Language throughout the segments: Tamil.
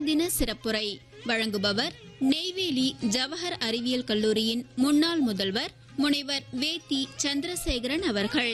தின சிறப்புரை வழங்குபவர் நெய்வேலி ஜவஹர் அறிவியல் கல்லூரியின் முன்னாள் முதல்வர் முனைவர் வேத்தி சந்திரசேகரன் அவர்கள்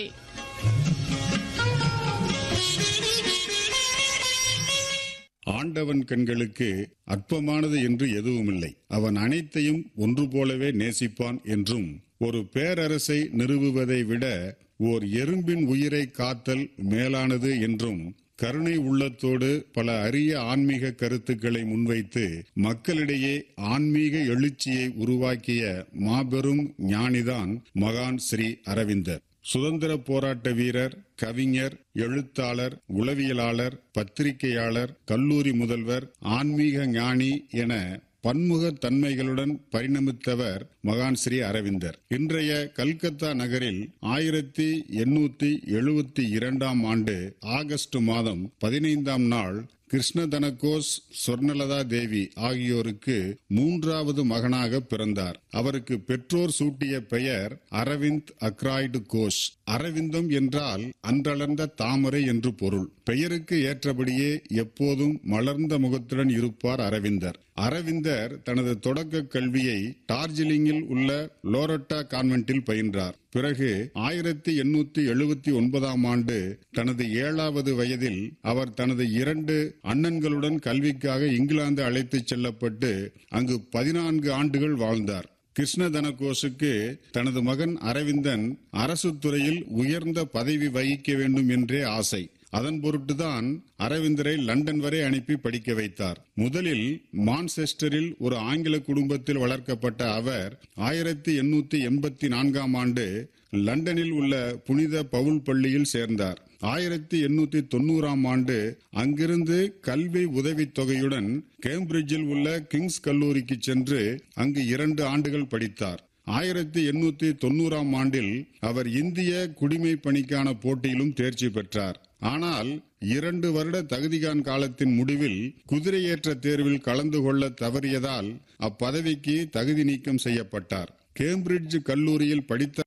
ஆண்டவன் கண்களுக்கு அற்பமானது என்று எதுவுமில்லை அவன் அனைத்தையும் ஒன்று போலவே நேசிப்பான் என்றும் ஒரு பேரரசை நிறுவுவதை விட ஓர் எறும்பின் உயிரை காத்தல் மேலானது என்றும் கருணை உள்ளத்தோடு பல அரிய ஆன்மீக கருத்துக்களை முன்வைத்து மக்களிடையே ஆன்மீக எழுச்சியை உருவாக்கிய மாபெரும் ஞானிதான் மகான் ஸ்ரீ அரவிந்தர் சுதந்திர போராட்ட வீரர் கவிஞர் எழுத்தாளர் உளவியலாளர் பத்திரிகையாளர் கல்லூரி முதல்வர் ஆன்மீக ஞானி என பன்முக தன்மைகளுடன் பரிணமித்தவர் மகான் ஸ்ரீ அரவிந்தர் இன்றைய கல்கத்தா நகரில் ஆயிரத்தி எண்ணூத்தி எழுபத்தி இரண்டாம் ஆண்டு ஆகஸ்ட் மாதம் பதினைந்தாம் நாள் கிருஷ்ணதனகோஸ் சொர்ணலதா தேவி ஆகியோருக்கு மூன்றாவது மகனாக பிறந்தார் அவருக்கு பெற்றோர் சூட்டிய பெயர் அரவிந்த் அக்ராய்டு கோஷ் அரவிந்தம் என்றால் அன்றளர்ந்த தாமரை என்று பொருள் பெயருக்கு ஏற்றபடியே எப்போதும் மலர்ந்த முகத்துடன் இருப்பார் அரவிந்தர் அரவிந்தர் தனது தொடக்க கல்வியை டார்ஜிலிங்கில் உள்ள லோரட்டா கான்வென்ட்டில் பயின்றார் பிறகு ஆயிரத்தி எண்ணூத்தி எழுபத்தி ஒன்பதாம் ஆண்டு தனது ஏழாவது வயதில் அவர் தனது இரண்டு அண்ணன்களுடன் கல்விக்காக இங்கிலாந்து அழைத்துச் செல்லப்பட்டு அங்கு பதினான்கு ஆண்டுகள் வாழ்ந்தார் கிருஷ்ணதனகோஷுக்கு தனது மகன் அரவிந்தன் அரசு துறையில் உயர்ந்த பதவி வகிக்க வேண்டும் என்றே ஆசை அதன் பொருட்டுதான் அரவிந்தரை லண்டன் வரை அனுப்பி படிக்க வைத்தார் முதலில் மான்செஸ்டரில் ஒரு ஆங்கில குடும்பத்தில் வளர்க்கப்பட்ட அவர் ஆயிரத்தி எண்ணூத்தி எண்பத்தி நான்காம் ஆண்டு லண்டனில் உள்ள புனித பவுல் பள்ளியில் சேர்ந்தார் ஆயிரத்தி எண்ணூத்தி தொண்ணூறாம் ஆண்டு அங்கிருந்து கல்வி உதவித் தொகையுடன் கேம்பிரிட்ஜில் உள்ள கிங்ஸ் கல்லூரிக்கு சென்று அங்கு இரண்டு ஆண்டுகள் படித்தார் ஆயிரத்தி எண்ணூத்தி தொண்ணூறாம் ஆண்டில் அவர் இந்திய குடிமை பணிக்கான போட்டியிலும் தேர்ச்சி பெற்றார் ஆனால் இரண்டு வருட தகுதிகான் காலத்தின் முடிவில் குதிரையேற்ற தேர்வில் கலந்து கொள்ள தவறியதால் அப்பதவிக்கு தகுதி நீக்கம் செய்யப்பட்டார் கேம்பிரிட்ஜ் கல்லூரியில் படித்த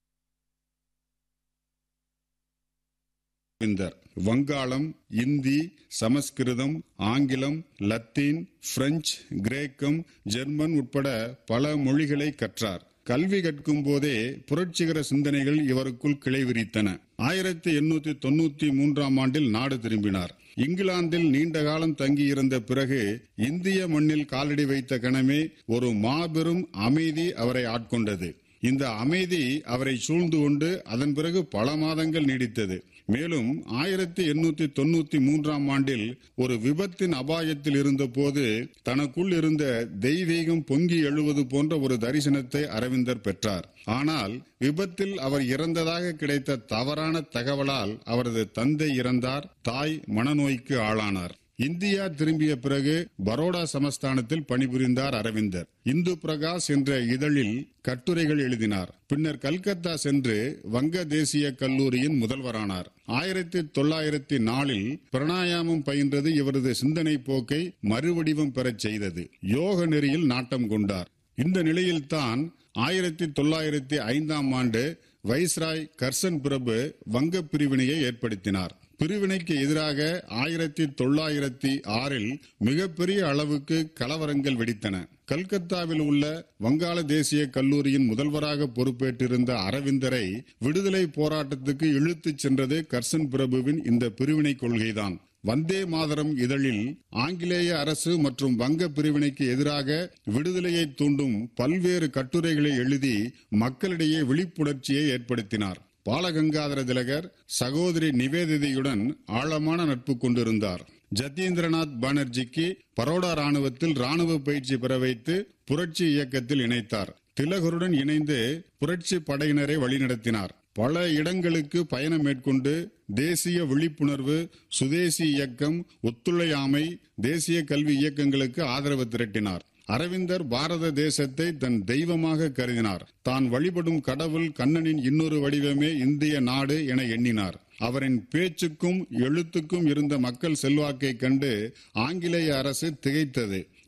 அரவிந்தர் வங்காளம் இந்தி சமஸ்கிருதம் ஆங்கிலம் லத்தீன் பிரெஞ்சு கிரேக்கம் ஜெர்மன் உட்பட பல மொழிகளை கற்றார் கல்வி கற்கும் போதே புரட்சிகர சிந்தனைகள் இவருக்குள் கிளைவிரித்தன ஆயிரத்தி எண்ணூத்தி தொண்ணூத்தி மூன்றாம் ஆண்டில் நாடு திரும்பினார் இங்கிலாந்தில் நீண்ட காலம் தங்கியிருந்த பிறகு இந்திய மண்ணில் காலடி வைத்த கணமே ஒரு மாபெரும் அமைதி அவரை ஆட்கொண்டது இந்த அமைதி அவரை சூழ்ந்து கொண்டு அதன் பிறகு பல மாதங்கள் நீடித்தது மேலும் ஆயிரத்தி எண்ணூத்தி தொண்ணூத்தி மூன்றாம் ஆண்டில் ஒரு விபத்தின் அபாயத்தில் இருந்தபோது தனக்குள் இருந்த தெய்வீகம் பொங்கி எழுவது போன்ற ஒரு தரிசனத்தை அரவிந்தர் பெற்றார் ஆனால் விபத்தில் அவர் இறந்ததாக கிடைத்த தவறான தகவலால் அவரது தந்தை இறந்தார் தாய் மனநோய்க்கு ஆளானார் இந்தியா திரும்பிய பிறகு பரோடா சமஸ்தானத்தில் பணிபுரிந்தார் அரவிந்தர் இந்து பிரகாஷ் என்ற இதழில் கட்டுரைகள் எழுதினார் பின்னர் கல்கத்தா சென்று வங்க தேசிய கல்லூரியின் முதல்வரானார் ஆயிரத்தி தொள்ளாயிரத்தி நாலில் பிரணாயாமம் பயின்றது இவரது சிந்தனை போக்கை மறுவடிவம் பெறச் செய்தது யோக நெறியில் நாட்டம் கொண்டார் இந்த நிலையில்தான் ஆயிரத்தி தொள்ளாயிரத்தி ஐந்தாம் ஆண்டு வைஸ்ராய் கர்சன் பிரபு வங்க பிரிவினையை ஏற்படுத்தினார் பிரிவினைக்கு எதிராக ஆயிரத்தி தொள்ளாயிரத்தி ஆறில் மிகப்பெரிய அளவுக்கு கலவரங்கள் வெடித்தன கல்கத்தாவில் உள்ள வங்காள தேசிய கல்லூரியின் முதல்வராக பொறுப்பேற்றிருந்த அரவிந்தரை விடுதலை போராட்டத்துக்கு இழுத்துச் சென்றது கர்சன் பிரபுவின் இந்த பிரிவினை கொள்கைதான் வந்தே மாதரம் இதழில் ஆங்கிலேய அரசு மற்றும் வங்க பிரிவினைக்கு எதிராக விடுதலையை தூண்டும் பல்வேறு கட்டுரைகளை எழுதி மக்களிடையே விழிப்புணர்ச்சியை ஏற்படுத்தினார் பாலகங்காதர திலகர் சகோதரி நிவேதிதையுடன் ஆழமான நட்பு கொண்டிருந்தார் ஜத்தீந்திரநாத் பானர்ஜிக்கு பரோடா ராணுவத்தில் ராணுவ பயிற்சி பெற வைத்து புரட்சி இயக்கத்தில் இணைத்தார் திலகருடன் இணைந்து புரட்சி படையினரை வழிநடத்தினார் பல இடங்களுக்கு பயணம் மேற்கொண்டு தேசிய விழிப்புணர்வு சுதேசி இயக்கம் ஒத்துழையாமை தேசிய கல்வி இயக்கங்களுக்கு ஆதரவு திரட்டினார் அரவிந்தர் பாரத தேசத்தை தன் தெய்வமாக கருதினார் தான் வழிபடும் கடவுள் கண்ணனின் இன்னொரு வடிவமே இந்திய நாடு என எண்ணினார் அவரின் பேச்சுக்கும் எழுத்துக்கும் இருந்த மக்கள் செல்வாக்கை கண்டு ஆங்கிலேய அரசு திகைத்தது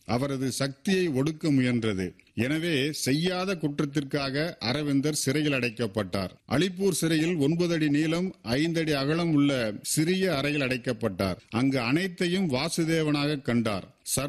அவரது சக்தியை ஒடுக்க முயன்றது எனவே செய்யாத குற்றத்திற்காக அரவிந்தர் சிறையில் அடைக்கப்பட்டார் அலிப்பூர் சிறையில் ஒன்பது அடி நீளம் ஐந்து அடி அகலம் உள்ள சிறிய அறையில் அடைக்கப்பட்டார் அங்கு அனைத்தையும் வாசுதேவனாக கண்டார்